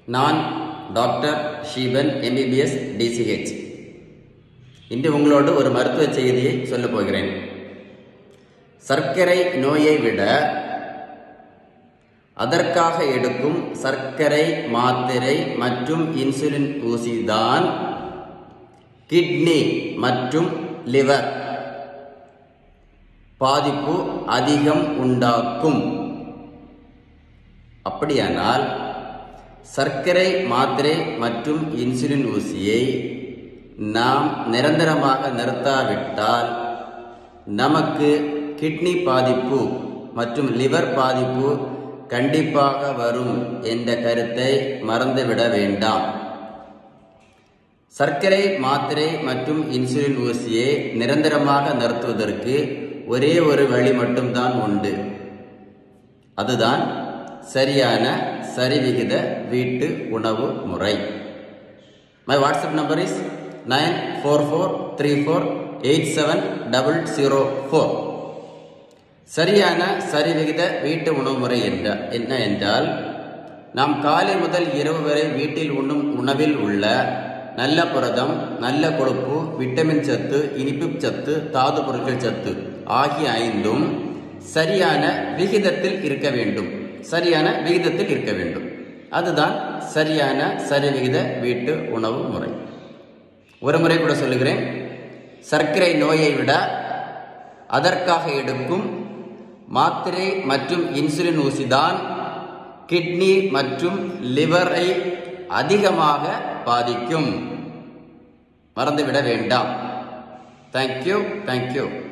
நான் doctor Sheeban MBBS DCH இன்று உங்களோடு ஒரு மருத்துவ செய்தியை சொல்லப் போகிறேன் சர்க்கரை நோயை விட அதற்காக எடுக்கும் சர்க்கரை மாத்திரை மற்றும் இன்சுலின் ஊசிதான் கிட்னி மற்றும் லிவர் பாதிப்பு அதிகம் உண்டாக்கும் அப்படியானால் சர்க்கரை மாத்திரை மற்றும் இன்சுலின் ஊசியை நாம் நிரந்தரமாக நிறுத்தாவிட்டால் நமக்கு கிட்னி பாதிப்பு மற்றும் லிவர் பாதிப்பு கண்டிப்பாக வரும் என்ற கருத்தை மறந்துவிட வேண்டாம் சர்க்கரை மாத்திரை மற்றும் இன்சுலின் ஊசியை நிரந்தரமாக நிறுத்துவதற்கு ஒரே ஒரு வழி மட்டும்தான் உண்டு அதுதான் சரியான சரிவிகித வீட்டு உணவு முறை my WhatsApp number is nine four four three four eight seven double zero four சரியான சரிவிகித வீட்டு உணவு முறை என்ற என்ன என்றால் நாம் காலை முதல் இரவு வரை வீட்டில் உண்ணும் உணவில் உள்ள நல்ல புரதம் நல்ல கொழுப்பு விட்டமின் சத்து இனிப்பு சத்து தாது பொருட்கள் சத்து ஆகிய ஐந்தும் சரியான விகிதத்தில் இருக்க வேண்டும் சரியான விகிதத்தில் இருக்க வேண்டும் அதுதான் சரியான சரிவிகித வீட்டு உணவு முறை ஒரு முறை கூட சொல்லுகிறேன் சர்க்கரை நோயை விட அதற்காக எடுக்கும் மாத்திரை மற்றும் இன்சுலின் ஊசிதான் கிட்னி மற்றும் லிவரை அதிகமாக பாதிக்கும் மறந்துவிட வேண்டாம் தேங்க்யூ தேங்க்யூ